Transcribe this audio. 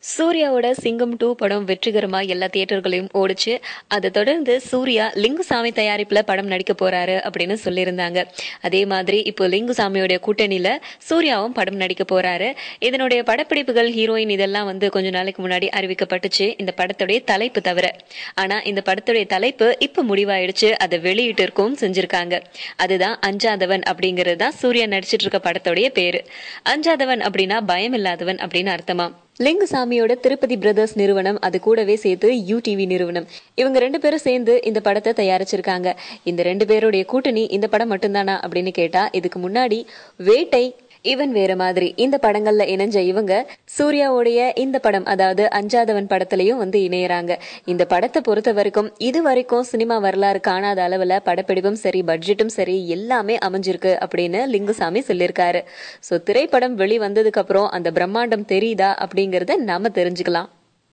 சூர்யாவோட சிங்கம் டூ படம் வெற்றிகரமா எல்லா தியேட்டர்களையும் ஓடிச்சு அதை தொடர்ந்து சூர்யா லிங்குசாமி தயாரிப்புல படம் நடிக்க போறாரு அப்படின்னு சொல்லியிருந்தாங்க அதே மாதிரி இப்போ லிங்குசாமியோட கூட்டணியில சூர்யாவும் படம் நடிக்க போறாரு இதனுடைய படப்பிடிப்புகள் ஹீரோயின் இதெல்லாம் வந்து கொஞ்ச நாளைக்கு முன்னாடி அறிவிக்கப்பட்டுச்சு இந்த படத்துடைய தலைப்பு தவிர ஆனா இந்த படத்துடைய தலைப்பு இப்ப முடிவாயிடுச்சு அதை வெளியிட்டு இருக்கவும் செஞ்சிருக்காங்க அதுதான் அஞ்சாதவன் அப்படிங்கிறது தான் சூர்யா நடிச்சிட்டு இருக்க படத்துடைய பேரு அஞ்சாதவன் அப்படின்னா பயம் இல்லாதவன் அப்படின்னு அர்த்தமா லிங்குசாமியோட திருப்பதி பிரதர்ஸ் நிறுவனம் அது கூடவே சேர்த்து யூடிவி நிறுவனம் இவங்க ரெண்டு பேரும் சேர்ந்து இந்த படத்தை தயாரிச்சிருக்காங்க இந்த ரெண்டு பேருடைய கூட்டணி இந்த படம் மட்டும்தானா அப்படின்னு கேட்டா இதுக்கு முன்னாடி வேட்டை இவன் வேற மாதிரி இந்த படங்கள்ல இணைஞ்ச இவங்க சூர்யாவுடைய இந்த படம் அதாவது அஞ்சாதவன் படத்திலையும் வந்து இணையறாங்க இந்த படத்தை பொறுத்த வரைக்கும் இது வரைக்கும் சினிமா வரலாறு காணாத அளவுல படப்பிடிப்பும் சரி பட்ஜெட்டும் சரி எல்லாமே அமைஞ்சிருக்கு அப்படின்னு லிங்குசாமி சொல்லியிருக்காரு சோ திரைப்படம் வெளி வந்ததுக்கு அப்புறம் அந்த பிரம்மாண்டம் தெரியுதா அப்படிங்கறத நாம தெரிஞ்சுக்கலாம்